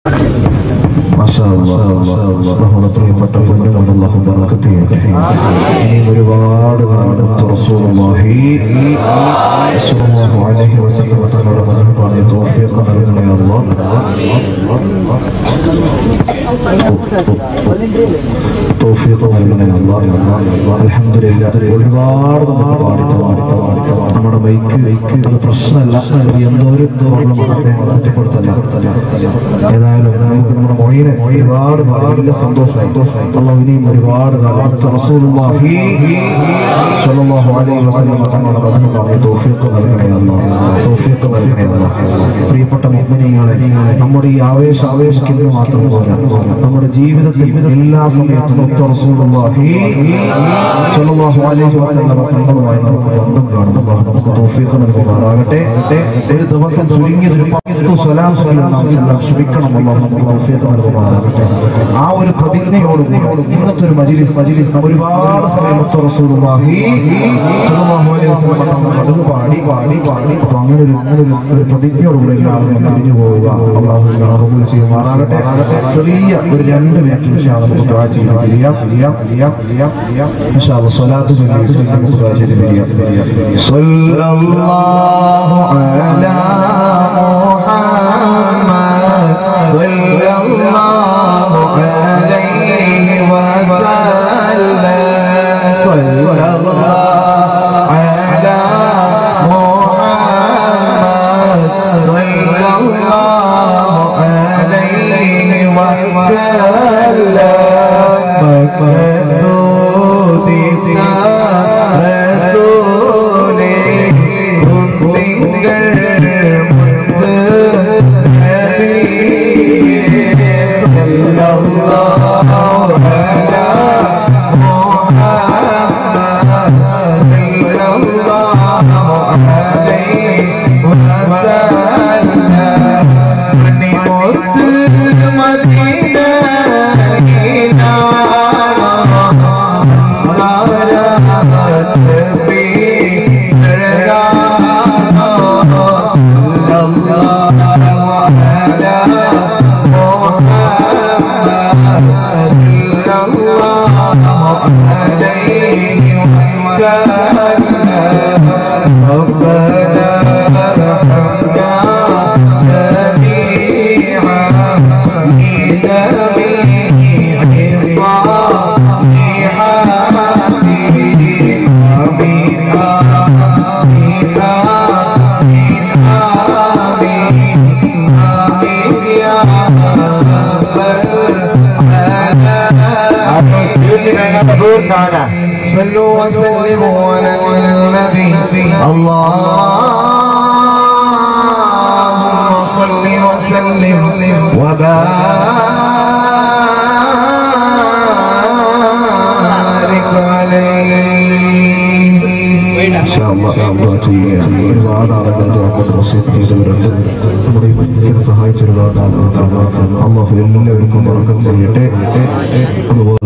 മാഷാ അല്ലാഹ്, മാഷാ അല്ലാഹ്. നമ്മുടെ പ്രിയപ്പെട്ട പൊന്നുകൊണ്ട് അല്ലാഹു ബറക്കത്ത് ചെയ്യട്ടെ. ഇനിയും ഒരുപാട് കാലത്ത് റസൂലുള്ളാഹി സ്വല്ലല്ലാഹു അലൈഹി വസല്ലം തങ്ങളുടെ മതം പറഞ്ഞ തൗഫീഖ് നൽകണേ അല്ലാഹ്. തൗഫീഖ് നൽകണേ അല്ലാഹ്. അൽഹംദുലില്ലാഹ്. ഒരുപാട് നമുക്ക് പാടി പാടി പാടി നമ്മുടെ ബൈക്ക് ബൈക്ക് അത് പ്രശ്നമല്ല അത് എന്തോ ഒരു പ്രോബ്ലമാണ് അദ്ദേഹം കുറ്റപ്പെടുത്തല്ല ഏതായാലും നമുക്ക് നമ്മുടെ മൊഴിനെ ഒരുപാട് വലിയ സന്തോഷം അള്ളാഹു ഇനിയും ഒരുപാട് കാലം റസൂലുള്ളാഹി സ്വല്ലല്ലാഹു അലൈഹി വസല്ലം തങ്ങളുടെ വചനം പറഞ്ഞ തൗഫീഖ് നൽകണേ അല്ലാഹ് തൗഫീഖ് നൽകണേ അല്ലാഹ് പ്രിയപ്പെട്ട മുഅ്മിനീങ്ങളെ നമ്മുടെ ഈ ആവേശ ആവേശിക്കുന്നത് മാത്രം പോരാ നമ്മുടെ ജീവിതത്തിൽ എല്ലാ സമയത്തും മുത്ത റസൂലുള്ളാഹി സ്വല്ലല്ലാഹു അലൈഹി വസല്ലം തങ്ങളുമായി നമുക്ക് ബന്ധം കാണും അല്ലാഹു നമുക്ക് തൗഫീഖ് നൽകുമാറാകട്ടെ ഒരു ദിവസം ചുരുങ്ങിയത് ഒരു പത്ത് സ്വലാം സ്വലാം നാം ചെല്ലാൻ ശ്രമിക്കണം അല്ലാഹു നമുക്ക് തൗഫീഖ് നൽകുമാറാകട്ടെ ആ ഒരു പ്രതിജ്ഞയോടുകൂടി ഇന്നത്തെ ഒരു മജിലിസ് മജിലിസ് ഒരുപാട് സമയം മുത്ത റസൂലുള്ളാഹി സ്വല്ലല്ലാഹു അലൈഹി വസല്ലം തങ്ങൾ പലത് പാടി പാടി പാടി അപ്പൊ അങ്ങനെ ഒരു അങ്ങനെ ഒരു ഒരു പ്രതിജ്ഞയോടുകൂടി എല്ലാവരും പിരിഞ്ഞു പോവുക അള്ളാഹു കബൂൽ ചെയ്യുമാറാകട്ടെ ചെറിയ ഒരു രണ്ട് മിനിറ്റ് ഇൻഷാ അല്ലാഹ് നമുക്ക് ദുആ ചെയ്യാം പിരിയാം പിരിയാം പിരിയാം പിരിയാം പിരിയാം ഇൻഷാ അല്ലാഹ് സ്വലാത്ത് ചൊല്ലി നമുക്ക് ദുആ ചെയ്ത് പിരിയാം പിരിയാം പിരിയാം സല്ലല്ലാഹു അലാ മുഹമ്മദ് സല്ലല്ലാഹു അലൈഹി വസല്ലം സല്ലല്ലാഹു അലാ മുഹമ്മദ് സല്ലല്ലാഹു അലൈഹി വസല്ലം മക്തൂദിന റസൂലേ കുട്ടികൾ മുത്ത് നബിയേ സല്ലല്ലാഹു അലാ മുഹമ്മദ് സല്ലല്ലാഹു അലൈഹി വസല്ലം മണിമുത്ത് മദീന صلوا وسلموا على النبي اللهم صل وسلم وبارك عليه ഒരുപാട് ആളുകൾ ചെയ്തവരുണ്ട് നമ്മുടെ ഈ മനസ്സിനെ സഹായിച്ച ഒരുപാട് ആളുകളുണ്ട് അള്ളാഹു എല്ലാവർക്കും വർക്കം ചെയ്യട്ടെ അതുപോലെ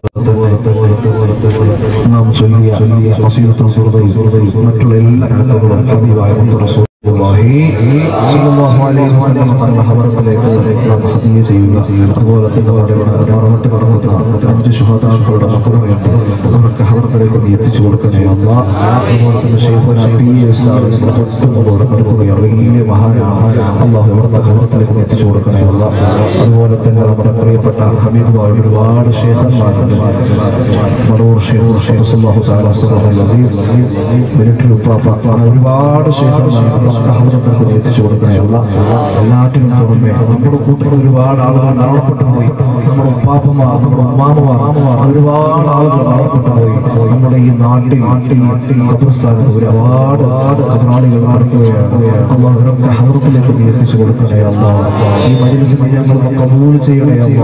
നാം ചൊല്ലിയ ചൊല്ലിയ ഫസീലത്തും സുഹൃതയും മറ്റുള്ള എല്ലാ കാര്യങ്ങളും ഹബീബായ മുത്ത് റസൂലുള്ളാഹി സ്വല്ലല്ലാഹു അലൈഹി വസല്ലം തങ്ങളുടെ ഹദറത്തിലേക്ക് നാം ഹദിയ ചെയ്യുക അതുപോലെ തന്നെ നമ്മുടെ മറവിട്ട് കിടക്കുന്ന അഞ്ച് ശുഹദാക്കളുടെ മക്കളുണ്ട് അവർക്ക് ഹദറത്തിലേക്ക് നീ എത്തിച്ചു കൊടുക്കണേ അല്ല അതുപോലെ തന്നെ ഷെയ്ഖുന പി എസ് തൊട്ടുകൂടെ കിടക്കുകയാണ് വലിയ മഹാനായ അള്ളാഹു ഇവിടുത്തെ ഹദറത്തിലേക്ക് നീ എത്തിച്ചു കൊടുക്കണേ അല്ല അതുപോലെ തന്നെ നമ്മുടെ പ്രിയപ്പെട്ട ഹബീബായ ഒരുപാട് ഷേഖന്മാരുണ്ട് മടൂർ ഷേഖ് ഷേഖ് സല്ലാഹു താല അസീസ് മിലിറ്ററി ഉപ്പാപ്പ അങ്ങനെ ഒരുപാട് ഷേഖന്മാർ നമുക്ക് ഹദറത്തിലേക്ക് നീ എത്തിച്ചു കൊടുക്കണേ അല്ല എല്ലാറ്റിനും പുറമെ നമ്മുടെ കൂട്ടത്തിൽ ഒരുപാട് ആളുകൾ മരണപ്പെട്ടു പോയി നമ്മുടെ ഉപ്പാപ്പമാർ നമ്മുടെ ഉമ്മാമമാർ ഒരുപാട് ആളുകൾ മരണപ്പെട്ടു പോയി നമ്മുടെ ഈ നാട്ടിൽ നാട്ടിൽ നാട്ടിൽ ഖബർസ്ഥാനത്ത് ഒരുപാട് കബറാളികൾ നടക്കുകയാണ് അള്ളാഹ് അവരൊക്കെ ഹദറത്തിലേക്ക് നീ എത്തിച്ചു കൊടുക്കണേ അല്ല ഈ മജിലിസിനെ ഞങ്ങൾ കബൂൾ ചെയ്യണേ അല്ല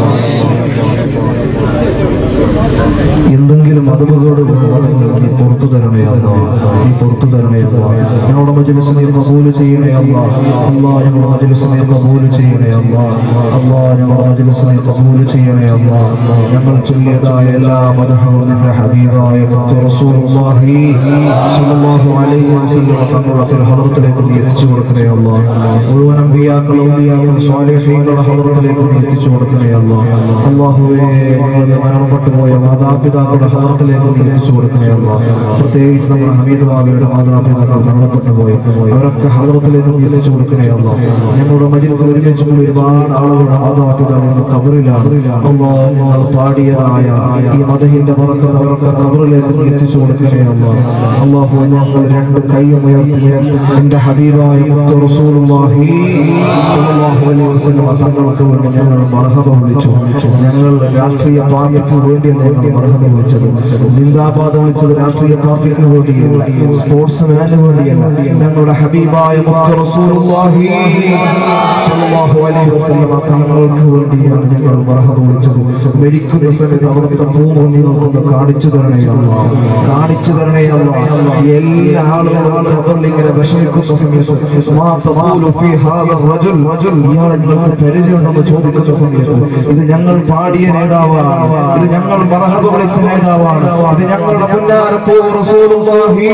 എന്തെങ്കിലും അതുകളോട് നീ പുറത്തു തരണേ അല്ല നീ പുറത്തു തരണേ അല്ല ഞങ്ങളുടെ മജിലിസിനെ കബൂൽ ചെയ്യണേ അല്ലാ അല്ലാ ഞങ്ങളുടെ മജ്ലിസിനെ കബൂൽ ചെയ്യണേ അല്ലാ അല്ലാ ഞങ്ങളുടെ മജ്ലിസിനെ കബൂൽ ചെയ്യണേ അല്ലാ ഞങ്ങൾ ചൊല്ലിയതായ എല്ലാ മദഹവും നിന്റെ ഹബീബായ മുത്ത് റസൂലുള്ളാഹി സ്വല്ലല്ലാഹു അലൈഹി വസല്ലം തങ്ങളുടെ ഹദറത്തിലേക്ക് നീ എത്തിച്ചു കൊടുക്കണേ അല്ലാ മുഴുവൻ അമ്പിയാക്കളും ഔലിയാക്കളും സ്വാലിഹീങ്ങളുടെ ഹദറത്തിലേക്ക് നീ എത്തിച്ചു കൊടുക്കണേ അല്ലാ അല്ലാഹുവേ ഞങ്ങളുടെ മരണപ്പെട്ടു പോയ മാതാപിതാക്കളുടെ ഹദറത്തിലേക്ക് നീ എത്തിച്ചു കൊടുക്കണേ അല്ലാ പ്രത്യേകിച്ച് നമ്മുടെ ഹമീദ് ബാബയുടെ മാതാപിതാക്കൾ മരണപ്പെട്ടു പോയി അവരൊക്കെ ഹദറത്തിലേക്ക് നീ എത്തിച്ചു കൊടുക്കണേ അല്ലാ ഞങ്ങളുടെ മജിൽസിൽ ഒരുമിച്ച് കൂടി ഒരുപാട് ആളുകളുടെ മാതാപിതാക്കൾ ഇന്ന് കബറിലാണ് അല്ലാ ഞങ്ങൾ പാടിയതായ ഈ മദഹിന്റെ പറക്കത്ത് അവരൊക്കെ കബറിലേക്ക് നീ എത്തിച്ചു കൊടുക്കണേ അല്ലാ അല്ലാഹു ഞങ്ങൾ രണ്ട് കൈയും ഉയർത്തി എന്റെ ഹബീബായ മുത്ത് റസൂലുള്ളാഹി സ്വല്ലല്ലാഹു അലൈഹി വസല്ലം തങ്ങൾക്ക് വേണ്ടി ഞങ്ങൾ മർഹബ വിളിച്ചു ഞങ്ങളുടെ രാഷ്ട്രീയ പാർട്ടിക്ക് വേണ്ടിയല്ല ഞങ്ങൾ മർഹബ വിളിച്ചത് സിന്ദാബാദ് വിളിച്ചത് രാഷ്ട്രീയ പാർട്ടിക്ക് വേണ്ടിയല്ല സ്പോർട്സ്മാന് വേണ്ടിയല്ല ഞങ്ങളുടെ ഹബീബായ മുത്ത് റസൂലുള്ളാഹി സ്വല്ലല്ലാഹു അലൈഹി വസല്ലം തങ്ങൾക്ക് വേണ്ടിയാണ് ഞങ്ങൾ മർഹബ വിളിച്ചത് മരിക്കുന്ന സമയത്ത് അവിടുത്തെ ഭൂമി നിങ്ങൾക്കൊന്ന് കാണിച്ചു തരണേ അല്ലാ കാണിച്ചു തരണേ അല്ലാ എല്ലാ ആളുകളും ഖബറിൽ ഇങ്ങനെ വിഷമിക്കുന്ന സമയത്ത് മാ തഖൂലു ഫീ ഹാദ റജുൽ ഇയാളെ നിങ്ങൾക്ക് പരിചയമുണ്ടെന്ന് ചോദിക്കുന്ന സമയത്ത് ഇത് ഞങ്ങൾ പാടിയ നേതാവാണ് ഇത് ഞങ്ങൾ മർഹബ വിളിച്ച നേതാവാണ് ഇത് ഞങ്ങളുടെ മുന്നാരപ്പോ റസൂലുള്ളാഹി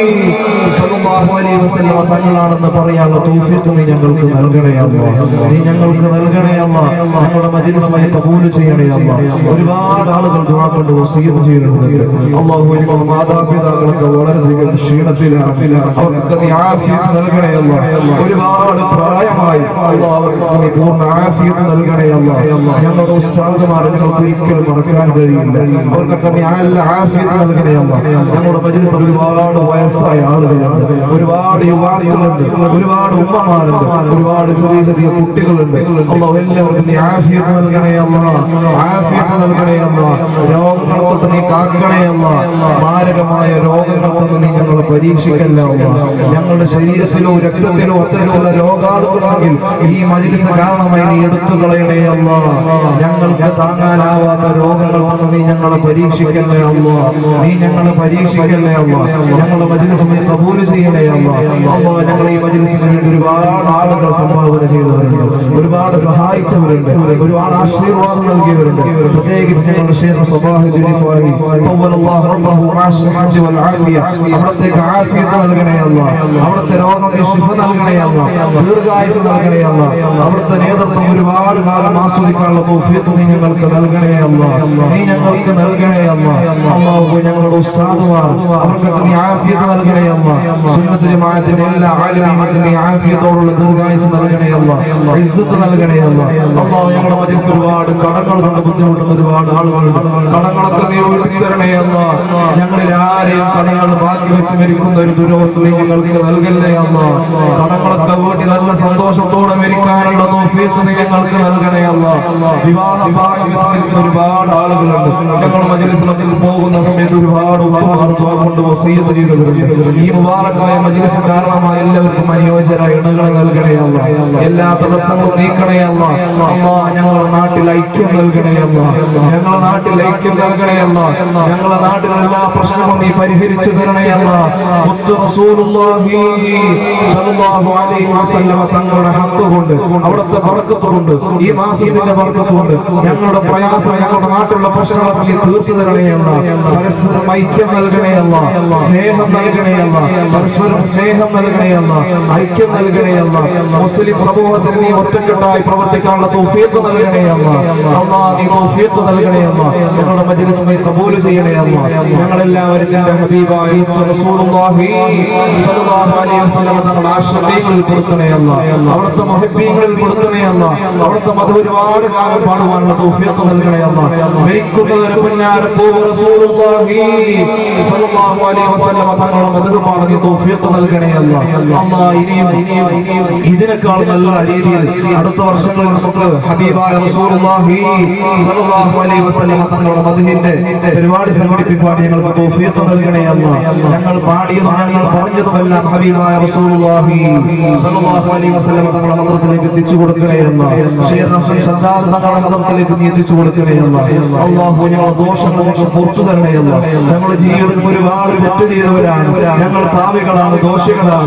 സ്വല്ലല്ലാഹു അലൈഹി വസല്ലം തങ്ങളാണെന്ന് പറയാനുള്ള തൗഫീഖ് നീ ഞങ്ങൾക്ക് നൽകണേ അല്ലാ നീ ഞങ്ങൾക്ക് നൽകണേ അല്ലാ ഞങ്ങളുടെ മജ്ലിസിനെ കബൂൽ ചെയ്യണേ അല്ലാ ഒരുപാട് ആളുകൾ ദുആ കൊണ്ട് വസീയത്ത് ചെയ്യുന്നുണ്ട് അല്ലാഹു ഞങ്ങളുടെ മാതാപിതാക്കളൊക്കെ വളരെയധികം ക്ഷീണത്തിലാണ് അവർക്ക് നീ ആഫിയത്ത് നൽകണേ അല്ലാ ഒരുപാട് പ്രായമായി അല്ലാ അവർക്ക് നീ പൂർണ്ണ ആഫിയത്ത് നൽകണേ അല്ലാ ഞങ്ങളുടെ ഉസ്താദുമാരെ ഞങ്ങൾക്ക് ഒരിക്കലും മറക്കാൻ കഴിയില്ല അവർക്കൊക്കെ നീ നല്ല ആഫിയത്ത് നൽകണേ അല്ലാ ഞങ്ങളുടെ മജ്ലിസിൽ ഒരുപാട് വയസ്സായ ആളുകളുണ്ട് ഒരുപാട് യുവാക്കളുണ്ട് ഒരുപാട് ഉമ്മമാരുണ്ട് ഒരുപാട് ചെറിയ ചെറിയ കുട്ടികളുണ്ട് അല്ലാഹു എല്ലാവർക്കും നീ ആഫിയത്ത് നൽകണേ അല്ലാ ആഫിയത്ത് നൽകണേ അല്ലാ രോഗങ്ങൾ തൊട്ട് നീ കാക്കണേ അല്ലാ മാരകമായ രോഗങ്ങൾ കൊണ്ട് നീ ഞങ്ങളെ പരീക്ഷിക്കല്ല അല്ലാ ഞങ്ങളുടെ ശരീരത്തിലോ രക്തത്തിലോ അത്തരത്തിലുള്ള രോഗാളുകളുണ്ടെങ്കിൽ ഈ മജിലിസ് കാരണമായി നീ എടുത്തു കളയണേ അല്ലാ ഞങ്ങൾക്ക് താങ്ങാനാവാത്ത രോഗങ്ങൾ കൊണ്ട് നീ ഞങ്ങളെ പരീക്ഷിക്കല്ലേ അല്ലാ നീ ഞങ്ങളെ പരീക്ഷിക്കല്ലേ അല്ലാ ഞങ്ങളുടെ മജിലിസ് നീ കബൂൽ ചെയ്യണേ അല്ലാ അല്ലാ ഞങ്ങൾ ഈ മജിലിസിന് വേണ്ടി ഒരുപാട് ആളുകൾ സംഭാവന ചെയ്തവരുണ്ട് ഒരുപാട് സഹായിച്ചവരുണ്ട് ഒരുപാട് ആശീർവാദം നൽകിയവരുണ്ട് പ്രത്യേകിച്ച് ഞങ്ങളുടെ ഷേഖ് സബാഹുദ്ദീൻ ഫാഹി തവ്വലല്ലാഹു റബ്ബഹു മാഅ വൽ ആഫിയ അവിടത്തേക്ക് ആഫിയത്ത് നൽകണേ അല്ലാ അവിടുത്തെ രോഗത്തിന് ശിഫ നൽകണേ അല്ലാ ദീർഘായുസ് നൽകണേ അല്ലാ അവിടുത്തെ നേതൃത്വം ഒരുപാട് കാലം ആസ്വദിക്കാനുള്ള തൗഫീഖ് നീ ഞങ്ങൾക്ക് നൽകണേ അല്ലാ നീ ഞങ്ങൾക്ക് നൽകണേ അല്ലാ അല്ലാഹു ഞങ്ങളുടെ ഉസ്താദുമാർ അവർക്കൊക്കെ നീ ആഫിയത്ത് നൽകണേ അല്ലാ സുന്നത്ത് ജമാഅത്തിന്റെ എല്ലാ ആലിമീങ്ങൾക്ക് നീ ആഫിയത്തോടുള്ള ദീർഘായുസ് നൽകണേ അല്ലാ ഇസ്സത്ത് നൽകണേ അല്ലാ അല്ലാഹു ഞങ്ങളുടെ മജ്ലിസിൽ ഒരുപാട് കടങ്ങൾ കൊണ്ട് ബുദ്ധിമുട്ടുന്ന ഒരുപാട് ആളുകളുണ്ട് കടങ്ങളൊക്കെ നീ ഒഴുക്കി തരണേ അല്ലാ ഞങ്ങളിൽ ആരെയും കടങ്ങൾ ബാക്കി വെച്ച് മരിക്കുന്ന ഒരു ദുരവസ്ഥ നീ ഞങ്ങൾക്ക് നൽകല്ലേ അല്ലാ കടങ്ങളൊക്കെ വീട്ടി നല്ല സന്തോഷത്തോടെ മരിക്കാനുള്ള തൗഫീഖ് നീ ഞങ്ങൾക്ക് നൽകണേ അല്ലാ വിവാഹ ഭാഗ്യത്തിൽ ഒരുപാട് ആളുകളുണ്ട് ഞങ്ങൾ മജ്ലിസിലൊക്കെ പോകുന്ന സമയത്ത് ഒരുപാട് ഉപ്പമാർ ദുആ കൊണ്ട് വസീയത്ത് ചെയ്തവരുണ്ട് ഈ മുബാറക്കായ മജ്ലിസ് കാരണമായി എല്ലാവർക്കും അനുയോജ്യരായ ഇണകളെ നൽകണേ അല്ലാ എല്ലാ തടസ്സങ്ങളും നീക്കണേ അല്ലാ അല്ലാ ഞങ്ങളുടെ നാട്ടിൽ ഐക്യം നൽകണേ അല്ലാ ഞങ്ങളുടെ നാട്ടിൽ ഐക്യം നൽകണേ അല്ലാ ഞങ്ങളുടെ നാട്ടിലെ എല്ലാ പ്രശ്നങ്ങളും നീ പരിഹരിച്ചു തരണേ അല്ലാ മുത്ത് റസൂലുള്ളാഹി സ്വല്ലല്ലാഹു അലൈഹി വസല്ലമ തങ്ങളുടെ ഹക്ക് കൊണ്ട് അവിടുത്തെ ബർക്കത്ത് കൊണ്ട് ഈ മാസത്തിന്റെ ബർക്കത്ത് കൊണ്ട് ഞങ്ങളുടെ പ്രയാസം ഞങ്ങളുടെ നാട്ടിലുള്ള പ്രശ്നങ്ങളൊക്കെ നീ തീർത്തു തരണേ അല്ലാ പരസ്പരം ഐക്യം നൽകണേ അല്ലാ സ്നേഹം നൽകണേ അല്ലാ പരസ്പരം സ്നേഹം നൽകണേ അല്ലാ ഐക്യം നൽകണേ അല്ലാ മുസ്ലിം സമൂഹത്തിന് നീ ഒറ്റക്കെട്ടായി പ്രവർത്തിക്കാനുള്ള തൗഫീഖ് നൽകണേ അല്ലാ അല്ലാ നീ തൗഫീഖ് നൽകണേ അല്ലാ ഞങ്ങളുടെ മജ്ലിസ് നീ കബൂൽ ചെയ്യണേ അല്ലാ ഞങ്ങളെല്ലാവരും നിന്റെ ഹബീബായ റസൂലുള്ളാഹി സ്വല്ലല്ലാഹു അലൈഹി വസല്ലം തങ്ങളുടെ ആശ്രമങ്ങളിൽ കൊടുക്കണേ അല്ലാ അവിടുത്തെ മുഹബ്ബീങ്ങളിൽ കൊടുക്കണേ അല്ലാ അവിടുത്തെ മത ഒരുപാട് കാലം പാടുവാനുള്ള തൗഫീഖ് നൽകണേ അല്ലാ മരിക്കുന്നവരെ പുന്നാരപ്പോ റസൂലുള്ളാഹി സ്വല്ലല്ലാഹു അലൈഹി വസല്ലം തങ്ങളുടെ മധുര പാടുന്ന തൗഫീഖ് നൽകണേ അല്ലാ അല്ലാ ഇനിയും ഇനിയും ഇതിനേക്കാൾ നല്ല രീതിയിൽ അടുത്ത വർഷങ്ങളിൽ നമുക്ക് ഹബീബായ റസൂലുള്ളാഹി സ്വല്ലല്ലാഹു അലൈഹി വസല്ലം തങ്ങളുടെ മധുഹിന്റെ പരിപാടി സംഘടിപ്പിക്കുവാൻ ഞങ്ങൾക്ക് തൗഫീഖ് നൽകണേ അല്ലാ ഞങ്ങൾ പാടിയതും ഞങ്ങൾ പറഞ്ഞതുമെല്ലാം ഹബീബായ റസൂലുള്ളാഹി സ്വല്ലല്ലാഹു അലൈഹി വസല്ലം തങ്ങളുടെ ഹദ്റത്തിലേക്ക് എത്തിച്ചു കൊടുക്കണേ അല്ലാ ഷെയ്ഖ് ഹസൻ സദ്ദാദ് തങ്ങളുടെ ഹദ്റത്തിലേക്ക് നീ എത്തിച്ചു കൊടുക്കണേ അല്ലാ അല്ലാഹു ഞങ്ങളുടെ ദോഷങ്ങൾ ഞങ്ങൾ പുറത്തു തരണേ അല്ലാ ഞങ്ങളുടെ ജീവിതത്തിൽ ഒരുപാട് തെറ്റ് ചെയ്തവരാണ് ഞങ്ങൾ പാവികളാണ് ദോഷികളാണ്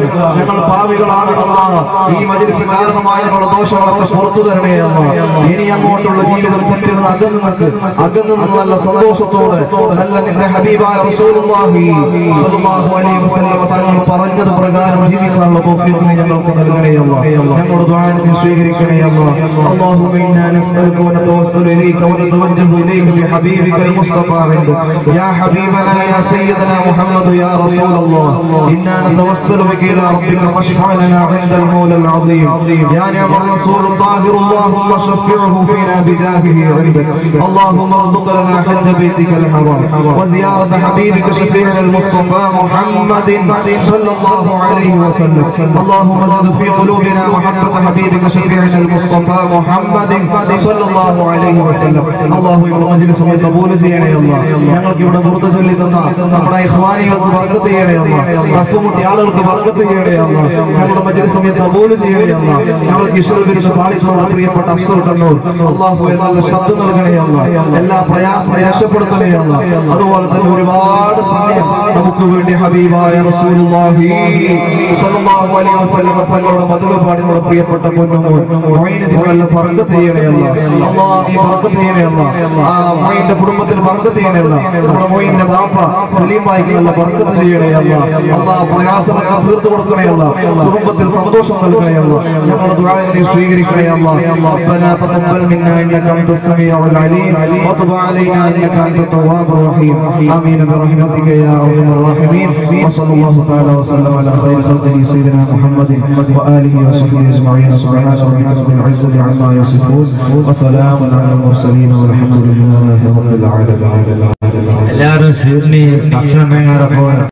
ഞങ്ങൾ പാവികളാണ് അല്ലാഹ് ഈ മജ്ലിസ് കാരണമായ ഞങ്ങളുടെ ദോഷങ്ങളൊക്കെ പുറത്തു തരണേ അല്ലാഹ് ഇനി അങ്ങോട്ടുള്ള ജീവിതം തെറ്റിൽ നിന്ന് അകന്നു നിൽക്ക് അകന്നു നിന്ന് നല്ല സന്തോഷത്തോടെ നല്ല നിന്റെ ഹബീബായ റസൂലുള്ളാഹി സ്വല്ലല്ലാഹു അലൈഹി വസല്ലം തങ്ങൾ പറഞ്ഞത് പ്രകാരം ജീവിക്കാനുള്ള തൗഫീഖ് നീ ഞങ്ങൾക്ക് നൽകണേ അല്ലാഹ് ഞങ്ങളുടെ ദുആ നീ സ്വീകരിക്കണേ അല്ലാഹ് اللهم انا نسالك ونتوسل اليك ونتوجه اليك بحبيبك المصطفى عندك يا حبيبنا يا سيدنا محمد يا رسول الله انا نتوسل بك الى ربك فاشفع لنا عند المولى العظيم يا نعم الرسول الطاهر اللهم شفعه فينا بجاهه عندك اللهم ارزق لنا حج بيتك الحرام وزياره حبيبك شفيعنا المصطفى محمد صلى الله عليه وسلم اللهم زد في قلوبنا محبه حبيبك شفيعنا المصطفى محمد صلى الله عليه وسلم اللهم ഇവിടെ മജ്ലിസിനെ കബൂൽ ചെയ്യണേ അല്ലാഹ് ഞങ്ങൾക്ക് ഇവിടെ ബുർദ ചൊല്ലി തന്ന നമ്മുടെ ഇഖ്വാനികൾക്ക് ബർക്കത്ത് ചെയ്യണേ അല്ലാഹ് റഫ്മുട്ടി ആളുകൾക്ക് ബർക്കത്ത് ചെയ്യണേ അല്ലാഹ് ഞങ്ങളുടെ മജ്ലിസിനെ കബൂൽ ചെയ്യണേ അല്ലാഹ് ഞങ്ങൾക്ക് ഈശ്വര വിരുദ്ധ പാളിച്ചോട് പ്രിയപ്പെട്ട അഫ്സൽ കണ്ണൂർ അല്ലാഹു നല്ല ശബ്ദം നൽകണേ അല്ലാഹ് എല്ലാ പ്രയാസം രക്ഷപ്പെടുത്തണേ അല്ലാഹ് അതുപോലെ തന്നെ ഒരുപാട് സമയം നമുക്ക് വേണ്ടി ഹബീബായ റസൂലുള്ളാഹി സ്വല്ലല്ലാഹു അലൈഹി വസല്ലം തങ്ങളുടെ മധുര പാടി നമ്മുടെ പ്രിയപ്പെട്ട പൊന്നുമോൻ മൊയ്നത്തിന് നല്ല ബർക്കത്ത് ചെയ്യണേ അല്ലാഹ് അല്ലാഹ് നീ ബർക്കത്ത് ചെയ്യണേ അല്ലാഹ് ആ മൊയ്ന്റെ കുടുംബത്തിന് ബർക്കത്ത് ചെയ്യണേ അല്ലാഹ് നമ്മുടെ മൊയ്ന്റെ ബാപ്പ സലീം ഭായിക്ക് നല്ല ബർക്കത്ത് ചെയ്യണേ അല്ലാഹ് അല്ലാഹ് പ്രയാസമൊക്കെ തീർത്തു കൊടുക്കണേ അല്ലാഹ് കുടുംബത്തിൽ സന്തോഷം നൽകണേ അല്ലാഹ് ഞങ്ങളുടെ ദുആ നീ സ്വീകരിക്കണേ അല്ലാഹ് ربنا تقبل منا انك انت السميع العليم وتب علينا انك انت التواب الرحيم امين برحمتك يا ارحم الراحمين وصلى الله تعالى وسلم على خير خلقه سيدنا محمد واله وصحبه اجمعين سبحان ربك رب العزه عما يصفون وسلام على المرسلين والحمد لله رب العالمين എല്ലാവരും സീറിനി ഭക്ഷണം വാങ്ങാറപ്പോൾ